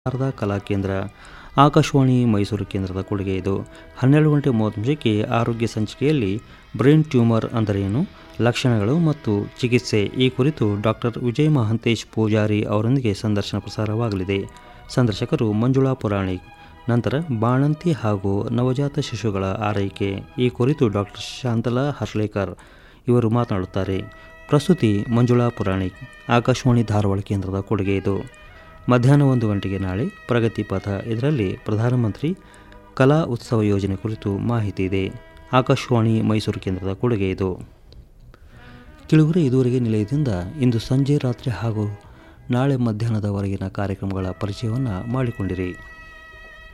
ಶಾರದಾ ಕಲಾ ಕೇಂದ್ರ ಆಕಾಶವಾಣಿ ಮೈಸೂರು ಕೇಂದ್ರದ ಕೊಡುಗೆ ಇದು ಹನ್ನೆರಡು ಗಂಟೆ ಮೂವತ್ತು ನಿಮಿಷಕ್ಕೆ ಆರೋಗ್ಯ ಸಂಚಿಕೆಯಲ್ಲಿ ಬ್ರೈನ್ ಟ್ಯೂಮರ್ ಅಂದರೇನು ಲಕ್ಷಣಗಳು ಮತ್ತು ಚಿಕಿತ್ಸೆ ಈ ಕುರಿತು ಡಾಕ್ಟರ್ ವಿಜಯ್ ಮಹಾಂತೇಶ್ ಪೂಜಾರಿ ಅವರೊಂದಿಗೆ ಸಂದರ್ಶನ ಪ್ರಸಾರವಾಗಲಿದೆ ಸಂದರ್ಶಕರು ಮಂಜುಳಾ ಪುರಾಣಿಕ್ ನಂತರ ಬಾಣಂತಿ ಹಾಗೂ ನವಜಾತ ಶಿಶುಗಳ ಆರೈಕೆ ಈ ಕುರಿತು ಡಾಕ್ಟರ್ ಶಾಂತಲಾ ಹರ್ಲೇಕರ್ ಇವರು ಮಾತನಾಡುತ್ತಾರೆ ಪ್ರಸ್ತುತಿ ಮಂಜುಳಾ ಪುರಾಣಿಕ್ ಆಕಾಶವಾಣಿ ಧಾರವಾಡ ಕೇಂದ್ರದ ಕೊಡುಗೆ ಇದು ಮಧ್ಯಾಹ್ನ ಒಂದು ಗಂಟೆಗೆ ನಾಳೆ ಪ್ರಗತಿ ಪಥ ಇದರಲ್ಲಿ ಪ್ರಧಾನಮಂತ್ರಿ ಕಲಾ ಉತ್ಸವ ಯೋಜನೆ ಕುರಿತು ಮಾಹಿತಿ ಇದೆ ಆಕಾಶವಾಣಿ ಮೈಸೂರು ಕೇಂದ್ರದ ಕೊಡುಗೆ ಇದು ಕಿಳುಗುರೆ ಇದುವರೆಗೆ ನಿಲಯದಿಂದ ಇಂದು ಸಂಜೆ ರಾತ್ರಿ ಹಾಗೂ ನಾಳೆ ಮಧ್ಯಾಹ್ನದವರೆಗಿನ ಕಾರ್ಯಕ್ರಮಗಳ ಪರಿಚಯವನ್ನು ಮಾಡಿಕೊಂಡಿರಿ